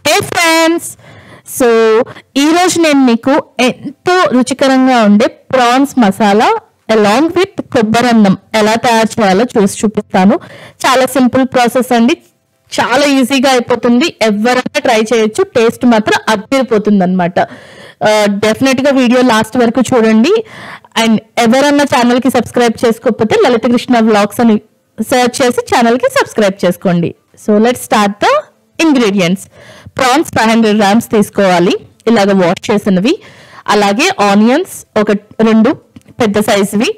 హే friends so ఈరోజు నేను మీకు ఎంతో రుచికరంగా ఉండే ప్రాన్స్ మసాలా అలాంగ్ విత్ కొబ్బరన్నం ఎలా తయారు చేయాలో చూసి చూపిస్తాను చాలా సింపుల్ ప్రాసెస్ అండి చాలా ఈజీగా అయిపోతుంది ఎవరైనా ట్రై చేయొచ్చు టేస్ట్ మాత్రం అద్దరిపోతుంది అనమాట డెఫినెట్ గా వీడియో లాస్ట్ వరకు చూడండి అండ్ ఎవరన్నా ఛానల్ కి సబ్స్క్రైబ్ చేసుకోకపోతే లలిత కృష్ణ వ్లాగ్స్ అని సెర్చ్ చేసి ఛానల్ కి సబ్స్క్రైబ్ చేసుకోండి so let start the ingredients prawns five hundred grams తీసుకోవాలి ఇలాగ వాష్ చేసినవి అలాగే ఆనియన్స్ ఒక రెండు పెద్ద సైజువి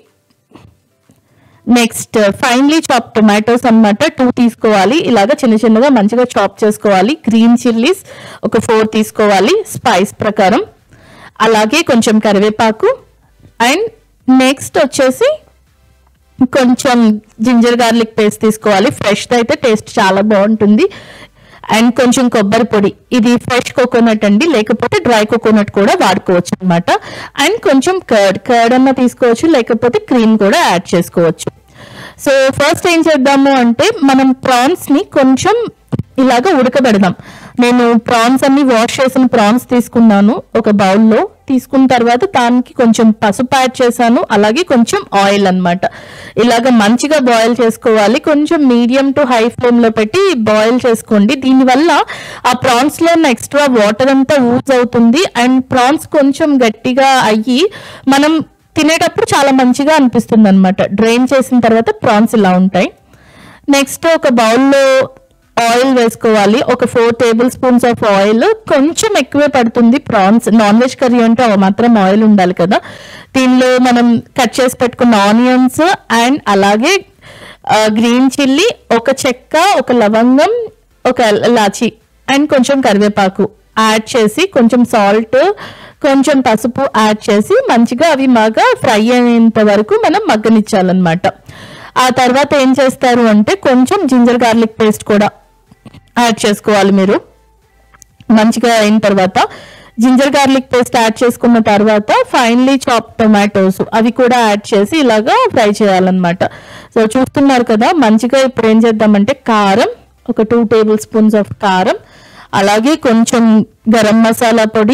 నెక్స్ట్ ఫైన్లీ చాప్ టొమాటోస్ అన్నమాట టూ తీసుకోవాలి ఇలాగ చిన్న చిన్నగా మంచిగా చాప్ చేసుకోవాలి గ్రీన్ చిల్లీస్ ఒక ఫోర్ తీసుకోవాలి స్పైస్ ప్రకారం అలాగే కొంచెం కరివేపాకు అండ్ నెక్స్ట్ వచ్చేసి కొంచెం జింజర్ గార్లిక్ పేస్ట్ తీసుకోవాలి ఫ్రెష్ అయితే టేస్ట్ చాలా బాగుంటుంది అండ్ కొంచెం కొబ్బరి పొడి ఇది ఫ్రెష్ కోకోనట్ అండి లేకపోతే డ్రై కోకోనట్ కూడా వాడుకోవచ్చు అనమాట అండ్ కొంచెం కర్డ్ కర్డ్ అన్న తీసుకోవచ్చు లేకపోతే క్రీమ్ కూడా యాడ్ చేసుకోవచ్చు సో ఫస్ట్ ఏం చేద్దాము అంటే మనం ప్రాన్స్ ని కొంచెం ఇలాగ ఉడకబెడదాం నేను ప్రాన్స్ అన్ని వాష్ చేసిన ప్రాన్స్ తీసుకున్నాను ఒక బౌల్లో తీసుకున్న తర్వాత దానికి కొంచెం పసుపు యాడ్ చేశాను అలాగే కొంచెం ఆయిల్ అన్నమాట ఇలాగ మంచిగా బాయిల్ చేసుకోవాలి కొంచెం మీడియం టు హై ఫ్లేమ్ లో పెట్టి బాయిల్ చేసుకోండి దీనివల్ల ఆ ప్రాన్స్ లో ఉన్న ఎక్స్ట్రా వాటర్ అంతా యూజ్ అవుతుంది అండ్ ప్రాన్స్ కొంచెం గట్టిగా అయ్యి మనం తినేటప్పుడు చాలా మంచిగా అనిపిస్తుంది అనమాట డ్రైన్ చేసిన తర్వాత ప్రాన్స్ ఇలా ఉంటాయి నెక్స్ట్ ఒక బౌల్లో ఆయిల్ వేసుకోవాలి ఒక four table spoons of oil కొంచెం ఎక్కువే పడుతుంది ప్రాన్స్ నాన్ వెజ్ కర్రీ అంటే ఆ మాత్రం ఆయిల్ ఉండాలి కదా దీనిలో మనం కట్ చేసి పెట్టుకున్న ఆనియన్స్ అండ్ అలాగే గ్రీన్ చిల్లీ ఒక చెక్క ఒక లవంగం ఒక ఇలాచి అండ్ కొంచెం కరివేపాకు యాడ్ చేసి కొంచెం సాల్ట్ కొంచెం పసుపు యాడ్ చేసి మంచిగా అవి బాగా ఫ్రై అయ్యేంత వరకు మనం మగ్గనిచ్చాలన్నమాట ఆ తర్వాత ఏం చేస్తారు అంటే కొంచెం జింజర్ గార్లిక్ పేస్ట్ కూడా యాడ్ చేసుకోవాలి మీరు మంచిగా అయిన తర్వాత జింజర్ గార్లిక్ పేస్ట్ యాడ్ చేసుకున్న తర్వాత ఫైనలీ చాప్ టొమాటోస్ అవి కూడా యాడ్ చేసి ఇలాగా ఫ్రై చేయాలన్నమాట సో చూస్తున్నారు కదా మంచిగా ఇప్పుడు ఏం చేద్దామంటే కారం ఒక టూ టేబుల్ స్పూన్స్ ఆఫ్ కారం అలాగే కొంచెం గరం మసాలా పొడి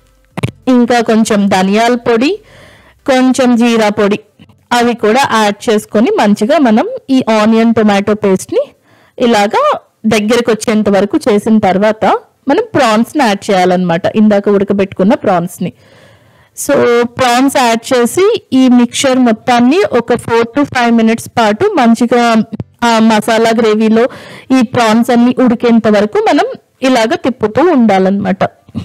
ఇంకా కొంచెం ధనియాల పొడి కొంచెం జీరా పొడి అవి కూడా యాడ్ చేసుకొని మంచిగా మనం ఈ ఆనియన్ టొమాటో పేస్ట్ని ఇలాగా దగ్గరకు వచ్చేంత వరకు చేసిన తర్వాత మనం ప్రాన్స్ని యాడ్ చేయాలన్నమాట ఇందాక ఉడకబెట్టుకున్న ప్రాన్స్ని సో ప్రాన్స్ యాడ్ చేసి ఈ మిక్చర్ మొత్తాన్ని ఒక ఫోర్ టు ఫైవ్ మినిట్స్ పాటు మంచిగా ఆ మసాలా గ్రేవీలో ఈ ప్రాన్స్ అన్ని ఉడికేంత వరకు మనం ఇలాగ తిప్పుతూ ఉండాలన్నమాట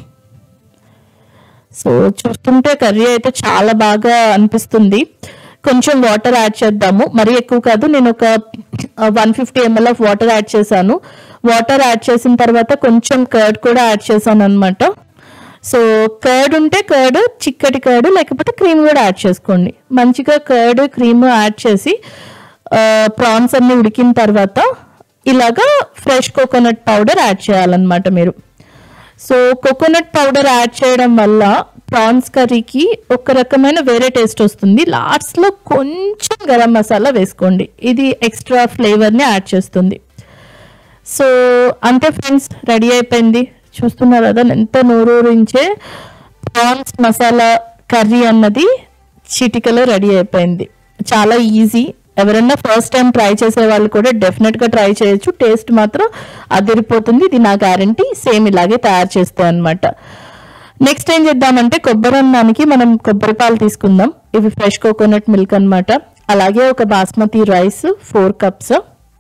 సో చూస్తుంటే కర్రీ అయితే చాలా బాగా అనిపిస్తుంది కొంచెం వాటర్ యాడ్ చేద్దాము మరీ ఎక్కువ కాదు నేను ఒక one fifty ML of water add చేశాను వాటర్ యాడ్ చేసిన తర్వాత కొంచెం కర్డ్ కూడా యాడ్ చేశాను అనమాట సో కర్డ్ ఉంటే కర్డ్ చిక్కటి కర్డ్ లేకపోతే క్రీమ్ కూడా యాడ్ చేసుకోండి మంచిగా కర్డ్ క్రీమ్ యాడ్ చేసి ప్రాన్స్ అన్ని ఉడికిన తర్వాత ఇలాగా ఫ్రెష్ కోకోనట్ పౌడర్ యాడ్ చేయాలన్నమాట మీరు సో కోకోనట్ పౌడర్ యాడ్ చేయడం వల్ల ప్రాన్స్ కర్రీకి ఒక రకమైన వేరే టేస్ట్ వస్తుంది లాస్ట్లో కొంచెం గరం మసాలా వేసుకోండి ఇది ఎక్స్ట్రా ఫ్లేవర్ని యాడ్ చేస్తుంది సో అంతే ఫ్రెండ్స్ రెడీ అయిపోయింది చూస్తున్నారు కదా ఎంత నోరూరించే ప్రాన్స్ మసాలా కర్రీ అన్నది చిటికలో రెడీ అయిపోయింది చాలా ఈజీ ఎవరైనా ఫస్ట్ టైం ట్రై చేసే వాళ్ళు కూడా డెఫినెట్గా ట్రై చేయొచ్చు టేస్ట్ మాత్రం అదిరిపోతుంది ఇది నా గ్యారంటీ సేమ్ ఇలాగే తయారు చేస్తాయి అనమాట నెక్స్ట్ ఏం చేద్దామంటే కొబ్బరి అన్నానికి మనం కొబ్బరి పాలు తీసుకుందాం ఇవి ఫ్రెష్ కోకోనట్ మిల్క్ అన్నమాట అలాగే ఒక బాస్మతి రైస్ ఫోర్ కప్స్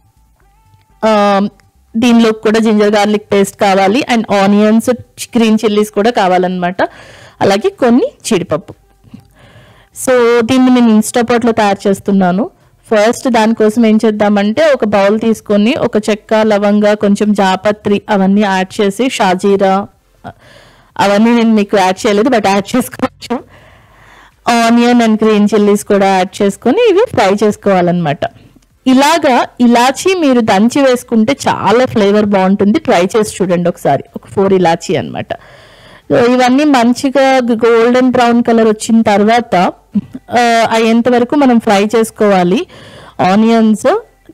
దీనిలో కూడా జింజర్ గార్లిక్ పేస్ట్ కావాలి అండ్ ఆనియన్స్ గ్రీన్ చిల్లీస్ కూడా కావాలన్నమాట అలాగే కొన్ని జీడిపప్పు సో దీన్ని నేను ఇన్స్టాపాట్లో తయారు చేస్తున్నాను ఫస్ట్ దానికోసం ఏం చేద్దామంటే ఒక బౌల్ తీసుకొని ఒక చెక్క లవంగా కొంచెం జాపత్రి అవన్నీ యాడ్ చేసి షాజీరా అవన్నీ నేను మీకు యాడ్ చేయలేదు బట్ యాడ్ చేసుకోవచ్చు ఆనియన్ అండ్ గ్రీన్ చిల్లీస్ కూడా యాడ్ చేసుకొని ఇవి ఫ్రై చేసుకోవాలన్నమాట ఇలాగా ఇలాచీ మీరు దంచి వేసుకుంటే చాలా ఫ్లేవర్ బాగుంటుంది ట్రై చేసి చూడండి ఒకసారి ఒక ఫోర్ ఇలాచీ అనమాట ఇవన్నీ మంచిగా గోల్డెన్ బ్రౌన్ కలర్ వచ్చిన తర్వాత ఆ, అయ్యేంత వరకు మనం ఫ్రై చేసుకోవాలి ఆనియన్స్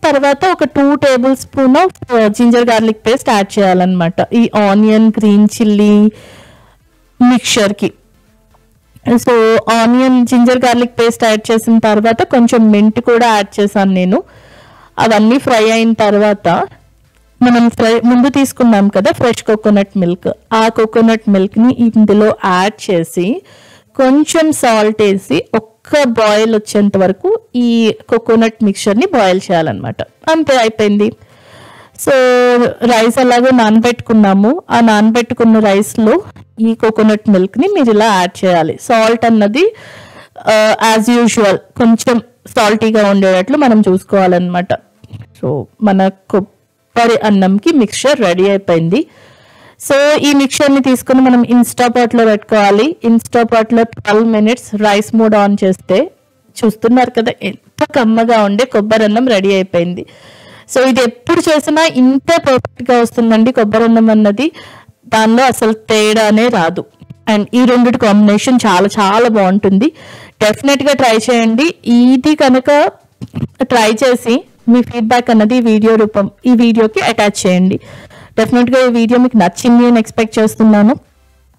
తర్వాత ఒక two table spoon of ginger garlic paste add చేయాలన్నమాట ఈ ఆనియన్ గ్రీన్ చిల్లీ మిక్చర్కి so onion ginger garlic paste add చేసిన తర్వాత కొంచెం మింట్ కూడా యాడ్ చేశాను నేను అవన్నీ ఫ్రై అయిన తర్వాత మనం ఫ్రై ముందు తీసుకున్నాం కదా ఫ్రెష్ కోకోనట్ మిల్క్ ఆ కోకోనట్ మిల్క్ని ఇందులో యాడ్ చేసి కొంచెం సాల్ట్ వేసి ఒక్క బాయిల్ వచ్చేంత వరకు ఈ కోకోనట్ మిక్చర్ని బాయిల్ చేయాలన్నమాట అంతే అయిపోయింది సో రైస్ అలాగే నానబెట్టుకున్నాము ఆ నానబెట్టుకున్న రైస్లో ఈ కోకోనట్ మిల్క్ని మీరు ఇలా యాడ్ చేయాలి సాల్ట్ అన్నది యాజ్ యూజువల్ కొంచెం సాల్టీగా ఉండేటట్లు మనం చూసుకోవాలన్నమాట సో మన కొబ్బరి అన్నంకి మిక్చర్ రెడీ అయిపోయింది సో ఈ మిక్చర్ని తీసుకొని మనం ఇన్స్టా పాట్లో పెట్టుకోవాలి ఇన్స్టా పాట్లో twelve minutes rice mode on చేస్తే చూస్తున్నారు కదా ఎంత కమ్మగా ఉండే కొబ్బరి అన్నం రెడీ అయిపోయింది సో ఇది ఎప్పుడు చేసినా ఇంత పర్ఫెక్ట్గా వస్తుందండి కొబ్బరి అన్నం అన్నది దానిలో అసలు తేడానే రాదు అండ్ ఈ రెండిటి కాంబినేషన్ చాలా చాలా బాగుంటుంది డెఫినెట్గా ట్రై చేయండి ఇది కనుక ట్రై చేసి మీ ఫీడ్బ్యాక్ అన్నది ఈ వీడియో రూపం ఈ వీడియోకి అటాచ్ చేయండి డెఫినెట్గా ఈ వీడియో మీకు నచ్చింది అని ఎక్స్పెక్ట్ చేస్తున్నాను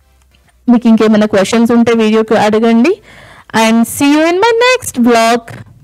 మీకు ఇంకేమైనా క్వశ్చన్స్ ఉంటే వీడియోకి అడగండి and see you in my next blog